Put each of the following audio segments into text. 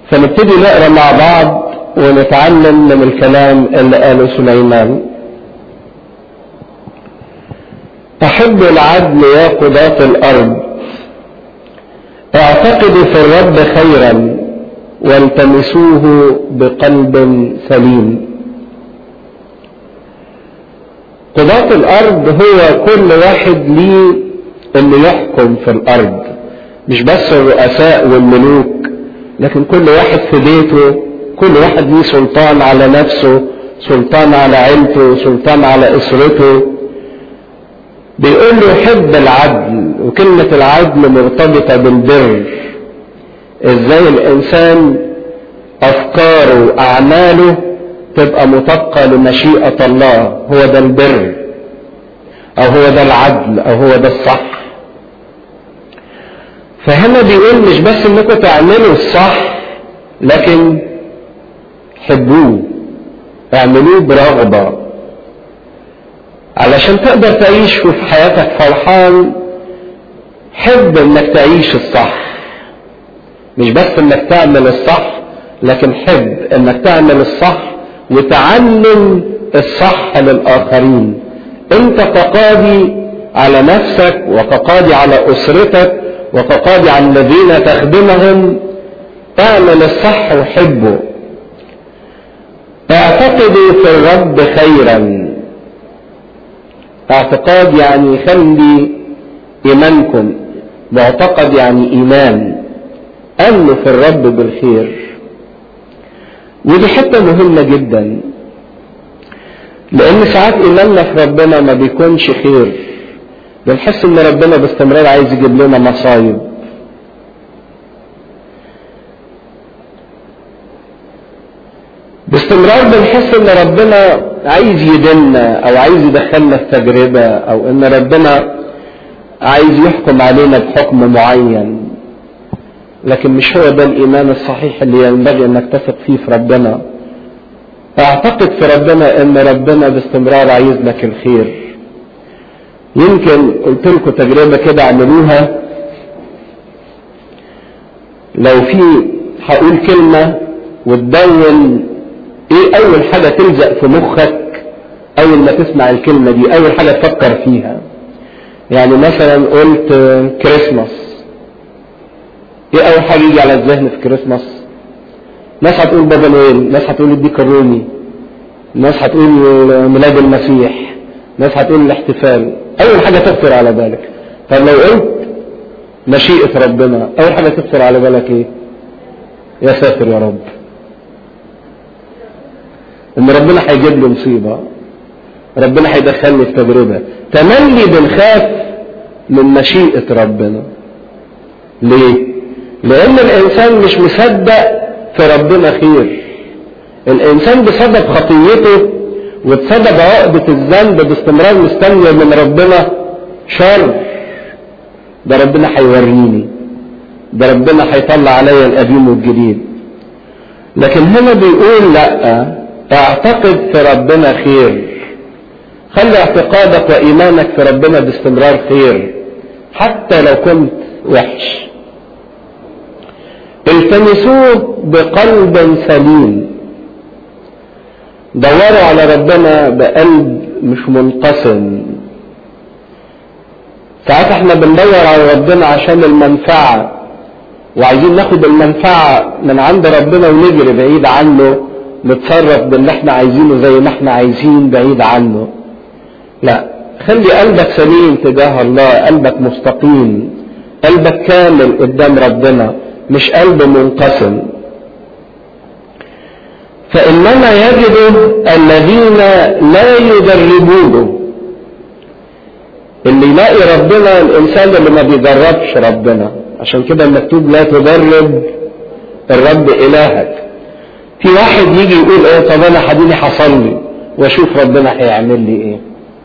فنبتدي نقرا مع بعض ونتعلم من الكلام اللي قاله سليمان أحب العدل يا قضاة الأرض اعتقدوا في الرب خيرا والتمسوه بقلب سليم قضاة الأرض هو كل واحد ليه اللي يحكم في الأرض مش بس الرؤساء والملوك لكن كل واحد في بيته كل واحد ليه سلطان على نفسه سلطان على عيلته سلطان على أسرته بيقول له حب العدل وكلمة العدل مرتبطة بالبر ازاي الانسان افكاره واعماله تبقى مطابقة لمشيئة الله هو ده البر او هو ده العدل او هو ده الصح فهنا بيقول مش بس انكم تعملوا الصح لكن حبوه اعملوه برغبة علشان تقدر تعيش في حياتك فرحان حب انك تعيش الصح مش بس انك تعمل الصح لكن حب انك تعمل الصح وتعلم الصح للاخرين انت كقاضي على نفسك وكقاضي على اسرتك وكقاضي على الذين تخدمهم اعمل الصح وحبه اعتقدوا في الرب خيرا اعتقاد يعني خلي ايمانكم معتقد يعني ايمان امنوا في الرب بالخير ودي حته مهمه جدا لان ساعات ايماننا في ربنا ما بيكونش خير بنحس ان ربنا باستمرار عايز يجيب لنا مصايب باستمرار بنحس ان ربنا عايز يدلنا او عايز يدخلنا في تجربة او ان ربنا عايز يحكم علينا بحكم معين لكن مش هو ده الايمان الصحيح اللي ينبغي انك تثق فيه في ربنا اعتقد في ربنا ان ربنا باستمرار عايز لك الخير يمكن قلت لكم تجربة كده اعملوها لو في هقول كلمة وتدون ايه اول حاجة تلزق في مخك اول ما تسمع الكلمة دي اول حاجة تفكر فيها يعني مثلا قلت كريسماس ايه اول حاجة يجي على الذهن في كريسماس ناس هتقول بابا نويل ناس هتقول الديك الرومي ناس هتقول ميلاد المسيح ناس هتقول الاحتفال اول حاجة تخطر على بالك طب لو قلت مشيئة ربنا اول حاجة تخطر على بالك ايه يا ساتر يا رب ان ربنا هيجيب لي مصيبة ربنا هيدخلني في تجربة تملي بنخاف من مشيئة ربنا ليه لان الانسان مش مصدق في ربنا خير الانسان بسبب خطيته وبسبب عقدة الذنب باستمرار مستني من ربنا شر ده ربنا هيوريني ده ربنا هيطلع عليا القديم والجديد لكن هنا بيقول لا اعتقد في ربنا خير خلي اعتقادك وايمانك في ربنا باستمرار خير حتى لو كنت وحش التمسوه بقلب سليم دوروا على ربنا بقلب مش منقسم ساعات احنا بندور على ربنا عشان المنفعة وعايزين ناخد المنفعة من عند ربنا ونجري بعيد عنه نتصرف باللي احنا عايزينه زي ما احنا عايزين بعيد عنه لا خلي قلبك سليم تجاه الله قلبك مستقيم قلبك كامل قدام ربنا مش قلب منقسم فإنما يجد الذين لا يجربونه اللي يلاقي ربنا الإنسان اللي ما بيجربش ربنا عشان كده المكتوب لا تجرب الرب إلهك في واحد يجي يقول ايه طب انا حديني حصل لي واشوف ربنا هيعمل لي ايه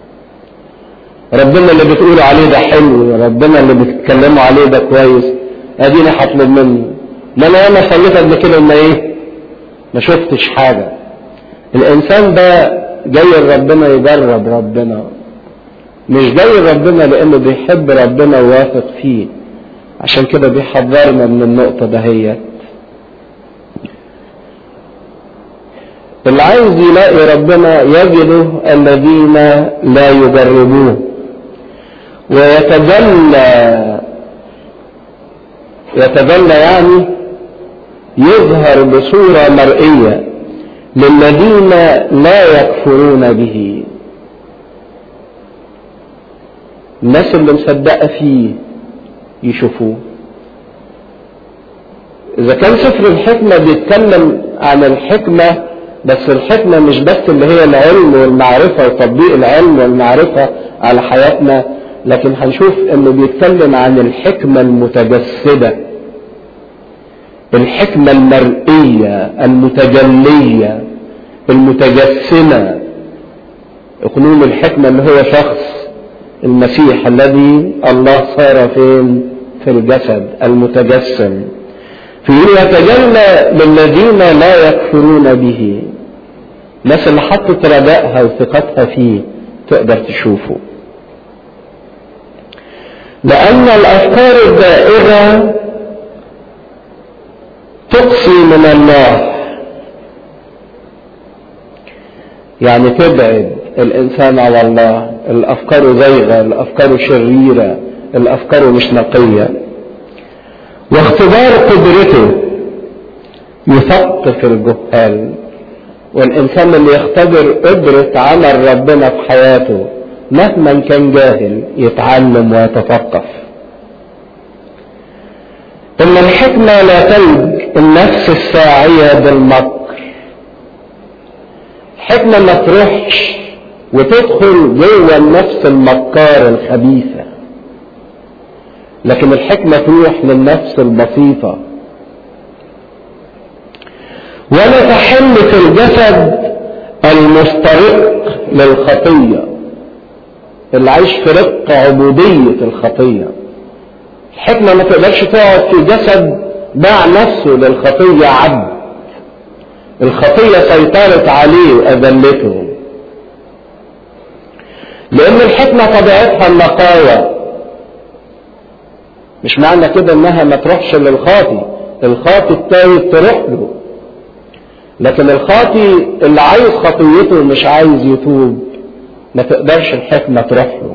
ربنا اللي بتقولوا عليه ده حلو ربنا اللي بتتكلموا عليه ده كويس اديني هطلب منه ما انا ياما صليت قبل كده ان ايه ما شفتش حاجه الانسان ده جاي لربنا يجرب ربنا مش جاي لربنا لانه بيحب ربنا وواثق فيه عشان كده بيحذرنا من النقطه دهيت عاوز يلاقي ربنا يجده الذين لا يجربوه ويتجلى يتجلى يعني يظهر بصورة مرئية للذين لا يكفرون به الناس اللي مصدقة فيه يشوفوه إذا كان سفر الحكمة بيتكلم عن الحكمة بس الحكمة مش بس اللي هي العلم والمعرفة وتطبيق العلم والمعرفة على حياتنا لكن هنشوف انه بيتكلم عن الحكمة المتجسدة الحكمة المرئية المتجلية المتجسمة اقنوم الحكمة اللي هو شخص المسيح الذي الله صار فين في الجسد المتجسم في يتجلى للذين لا يكفرون به الناس اللي حطت رجائها وثقتها فيه تقدر تشوفه لأن الأفكار الدائرة تقصي من الله يعني تبعد الإنسان على الله الأفكار زيغة الأفكار شريرة الأفكار مش نقية واختبار قدرته يثقف الجهال والإنسان اللي يختبر قدرة عمل ربنا في حياته مهما كان جاهل يتعلم ويتثقف إن الحكمة لا تلج النفس الساعية بالمكر الحكمة ما تروحش وتدخل جوه النفس المكار الخبيثة لكن الحكمة تروح للنفس البسيطة ولا تحل في الجسد المسترق للخطية اللي عايش في رق عبودية الخطية الحكمة ما تقدرش تقعد في جسد باع نفسه للخطية عبد الخطية سيطرت عليه وأذلته لأن الحكمة طبيعتها النقاوة مش معنى كده انها ما تروحش للخاطي الخاطي التايب تروح له لكن الخاطي اللي عايز خطيته مش عايز يتوب ما تقدرش الحكمة تروح له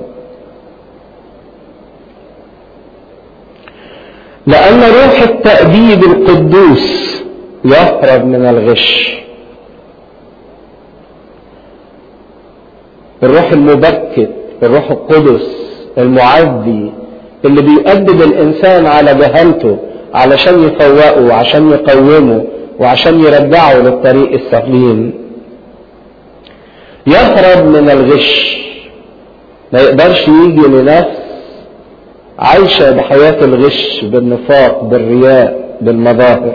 لأن روح التأديب القدوس يهرب من الغش الروح المبكت الروح القدس المعدي اللي بيؤدب الإنسان على جهلته علشان يفوقه وعشان يقومه وعشان يرجعه للطريق السليم يهرب من الغش ما يقدرش يجي لنفس عايشة بحياة الغش بالنفاق بالرياء بالمظاهر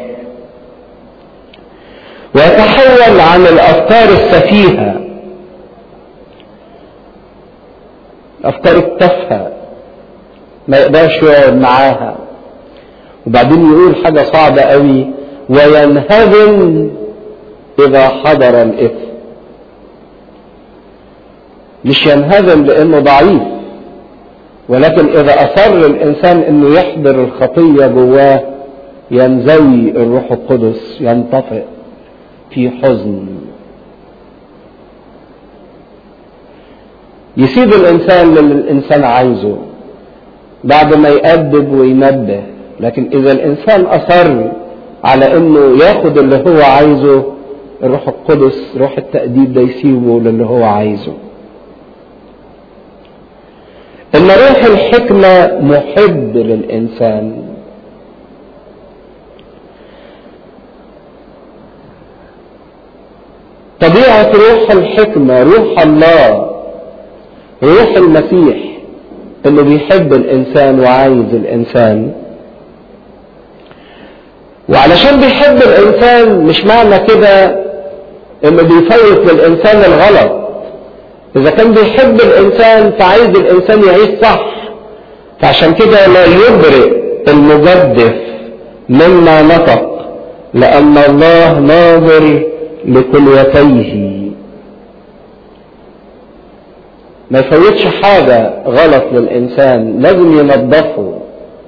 ويتحول عن الأفكار السفيهة الأفكار التافهة ما يقدرش يقعد معاها وبعدين يقول حاجة صعبة قوي وينهزم إذا حضر الإثم مش ينهزم لأنه ضعيف ولكن إذا أصر الإنسان إنه يحضر الخطية جواه ينزوي الروح القدس ينطفئ في حزن يسيب الإنسان للي الإنسان عايزه بعد ما يأدب وينبه لكن إذا الإنسان أصر على إنه ياخد اللي هو عايزه الروح القدس روح التأديب ده يسيبه للي هو عايزه إن روح الحكمة محب للإنسان طبيعة روح الحكمة روح الله روح المسيح انه بيحب الانسان وعايز الانسان وعلشان بيحب الانسان مش معنى كده انه بيفوت للانسان الغلط اذا كان بيحب الانسان فعايز الانسان يعيش صح فعشان كده لا يبرئ المجدف مما نطق لان الله ناظر لكليتيه ما يفوتش حاجة غلط للإنسان لازم ينظفه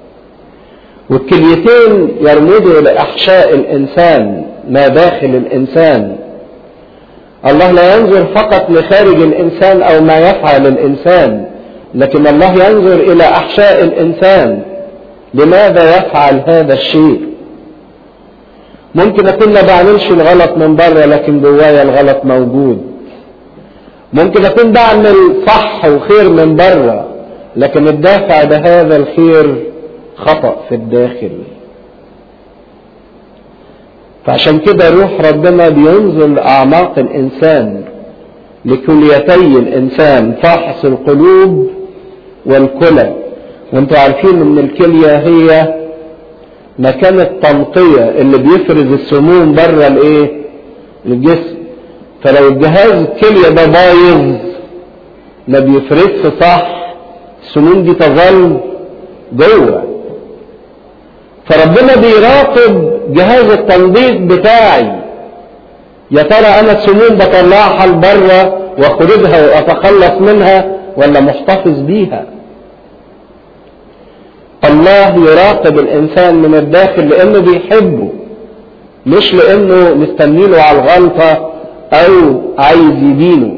والكليتين يرمدوا لأحشاء الإنسان ما داخل الإنسان الله لا ينظر فقط لخارج الإنسان أو ما يفعل الإنسان لكن الله ينظر إلى أحشاء الإنسان لماذا يفعل هذا الشيء ممكن أكون ما بعملش الغلط من بره لكن جوايا الغلط موجود ممكن أكون بعمل صح وخير من بره لكن الدافع بهذا الخير خطأ في الداخل فعشان كده روح ربنا بينزل لأعماق الإنسان لكليتي الإنسان فحص القلوب والكلى وانتوا عارفين ان الكلية هي مكان التنقية اللي بيفرز السموم بره الايه الجسم فلو الجهاز الكلية ده بايظ ما بيفرزش صح السموم دي تظل جوه فربنا بيراقب جهاز التنظيف بتاعي يا ترى انا السموم بطلعها لبره واخرجها واتخلص منها ولا محتفظ بيها الله يراقب الانسان من الداخل لانه بيحبه مش لانه مستنيله على الغلطه او عايز يدينه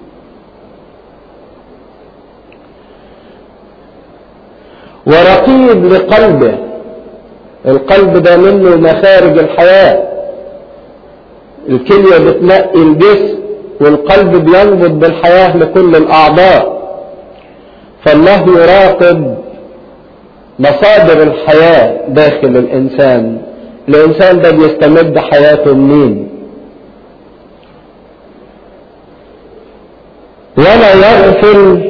ورقيب لقلبه القلب ده منه مخارج الحياة الكلية بتنقي الجسم والقلب بينبض بالحياة لكل الأعضاء فالله يراقب مصادر الحياة داخل الإنسان الإنسان ده بيستمد حياته منين ولا يغفل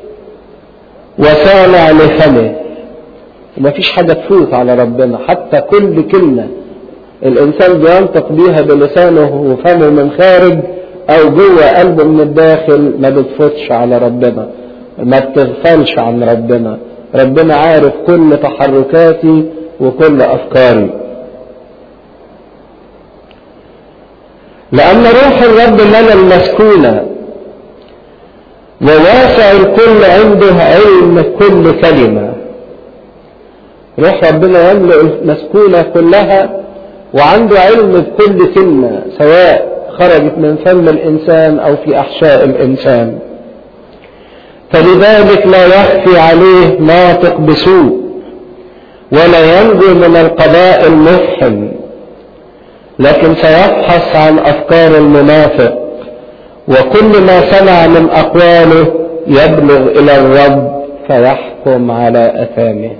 وسامع لفمه ومفيش حاجة تفوت على ربنا حتى كل كلمة الإنسان بينطق بيها بلسانه وفمه من خارج أو جوه قلبه من الداخل ما بتفوتش على ربنا ما بتغفلش عن ربنا ربنا عارف كل تحركاتي وكل أفكاري لأن روح الرب لنا المسكونة وواسع الكل عنده علم كل كلمة روح ربنا يملأ المسكونة كلها وعنده علم بكل كلمة سواء خرجت من فم الإنسان أو في أحشاء الإنسان فلذلك لا يخفي عليه ناطق بسوء ولا ينجو من القضاء المفحم لكن سيبحث عن أفكار المنافق وكل ما سمع من أقواله يبلغ إلى الرب فيحكم على أثامه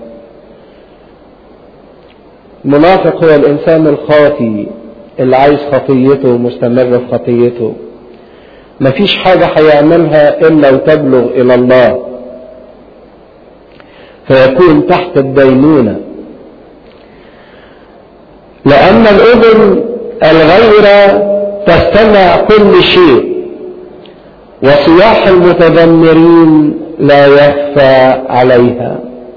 منافق هو الإنسان الخاطي اللي عايز خطيته مستمر في خطيته مفيش حاجة هيعملها إلا وتبلغ إلى الله فيكون تحت الدينونة لأن الأذن الغيرة تستمع كل شيء وصياح المتذمرين لا يخفى عليها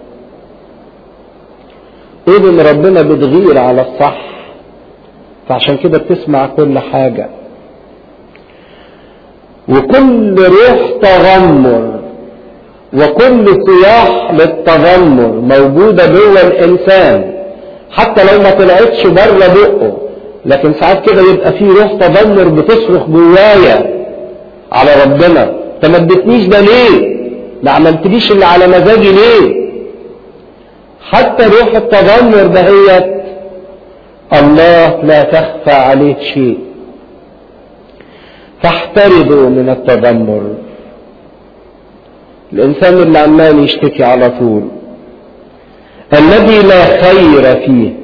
اذن ربنا بتغير على الصح فعشان كده بتسمع كل حاجة وكل روح تذمر وكل صياح للتذمر موجودة جوه الإنسان حتى لو ما طلعتش بره بقه لكن ساعات كده يبقى في روح تذمر بتصرخ جوايا على ربنا انت ما اديتنيش ده ليه؟ ما عملتليش اللي على مزاجي ليه؟ حتى روح التذمر دهيت الله لا تخفى عليه شيء فاحترزوا من التذمر الانسان اللي عمال يشتكي على طول الذي لا خير فيه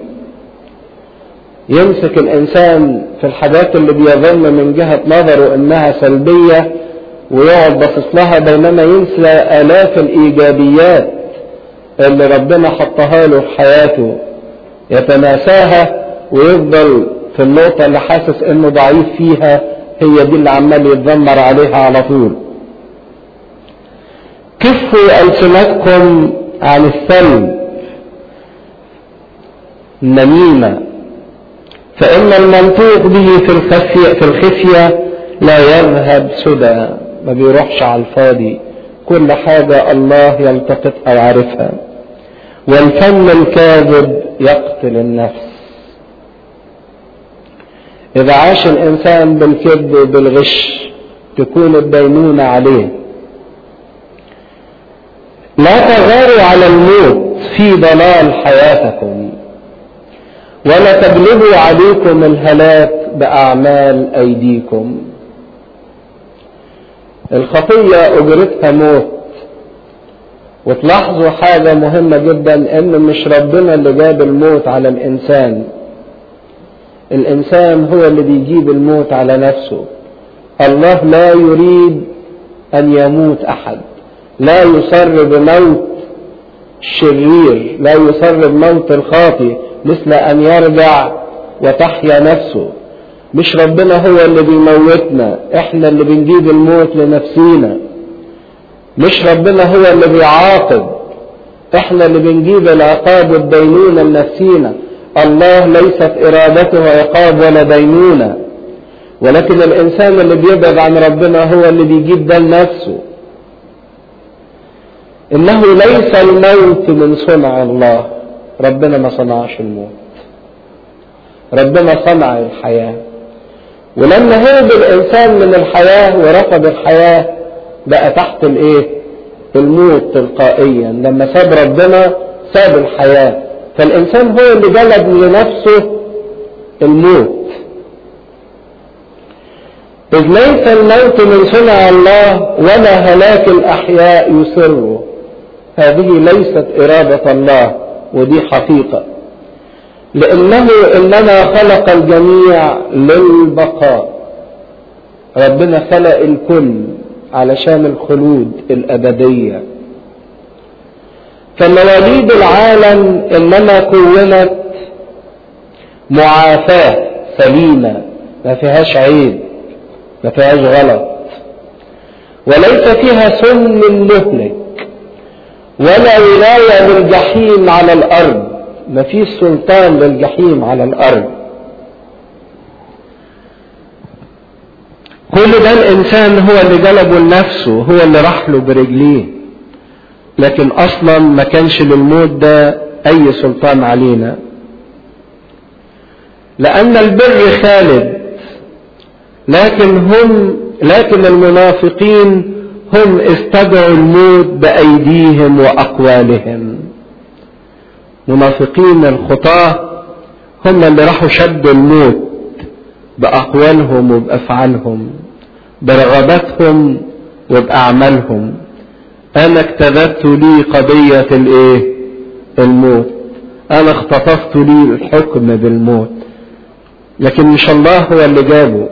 يمسك الانسان في الحاجات اللي بيظن من جهة نظره انها سلبية ويقعد باصص لها بينما ينسى الاف الايجابيات اللي ربنا حطها له في حياته يتناساها ويفضل في النقطة اللي حاسس انه ضعيف فيها هي دي اللي عمال يتذمر عليها على طول كفوا ألسنتكم عن السلب النميمة فإن المنطوق به في الخفية, في الخفية لا يذهب سدى ما بيروحش على الفاضي كل حاجة الله يلتقطها وعارفها والفم الكاذب يقتل النفس إذا عاش الإنسان بالكذب وبالغش تكون الدينونة عليه لا تغاروا على الموت في ضلال حياتكم ولا تجلبوا عليكم الهلاك بأعمال أيديكم الخطية أجرتها موت وتلاحظوا حاجة مهمة جدا ان مش ربنا اللي جاب الموت على الانسان الانسان هو اللي بيجيب الموت على نفسه الله لا يريد ان يموت احد لا يصر بموت الشرير لا يصر بموت الخاطي مثل ان يرجع وتحيا نفسه مش ربنا هو اللي بيموتنا احنا اللي بنجيب الموت لنفسينا مش ربنا هو اللي بيعاقب احنا اللي بنجيب العقاب والدينونة لنفسينا الله ليست ارادته عقاب ولا دينونة ولكن الانسان اللي بيبعد عن ربنا هو اللي بيجيب ده لنفسه انه ليس الموت من صنع الله ربنا ما صنعش الموت ربنا صنع الحياة ولما هرب الانسان من الحياة ورفض الحياة بقى تحت الايه الموت تلقائيا لما ساب ربنا ساب الحياة فالانسان هو اللي جلب لنفسه الموت إذ ليس الموت من صنع الله ولا هلاك الأحياء يسره هذه ليست إرادة الله ودي حقيقة لأنه إنما خلق الجميع للبقاء ربنا خلق الكل علشان الخلود الأبدية فمواليد العالم إنما كونت معافاة سليمة ما فيهاش عيب ما فيهاش غلط وليس فيها سم مهلك ولا ولاية للجحيم على الأرض ما فيش سلطان للجحيم على الأرض كل ده الإنسان هو اللي جلبه لنفسه هو اللي راح له برجليه لكن أصلا ما كانش للموت ده أي سلطان علينا لأن البر خالد لكن هم لكن المنافقين هم استدعوا الموت بأيديهم وأقوالهم منافقين الخطاة هم اللي راحوا شدوا الموت بأقوالهم وبأفعالهم برغباتهم وبأعمالهم أنا اكتبت لي قضية الإيه؟ الموت أنا اختطفت لي الحكم بالموت لكن مش الله هو اللي جابه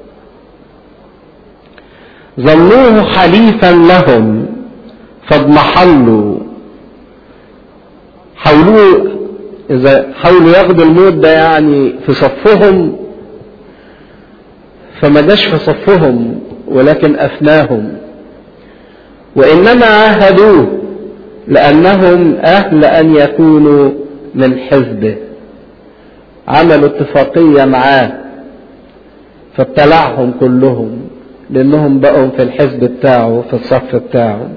ظنوه حليفا لهم فاضمحلوا حاولوا إذا حاولوا ياخدوا الموت ده يعني في صفهم فما جاش في صفهم ولكن أفناهم وإنما عاهدوه لأنهم أهل أن يكونوا من حزبه عملوا اتفاقية معاه فابتلعهم كلهم لأنهم بقوا في الحزب بتاعه في الصف بتاعه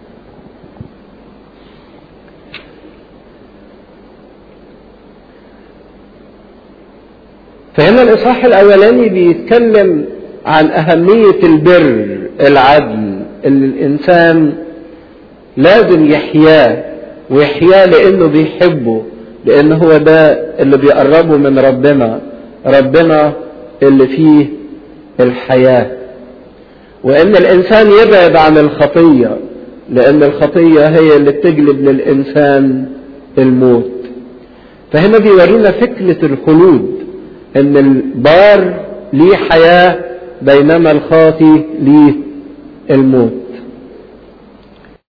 فهنا الإصحاح الأولاني بيتكلم عن أهمية البر العدل اللي الإنسان لازم يحياه ويحياه لأنه بيحبه لأن هو ده اللي بيقربه من ربنا ربنا اللي فيه الحياة وإن الإنسان يبعد عن الخطية لأن الخطية هي اللي بتجلب للإنسان الموت فهنا بيورينا فكرة الخلود ان البار ليه حياة بينما الخاطي ليه الموت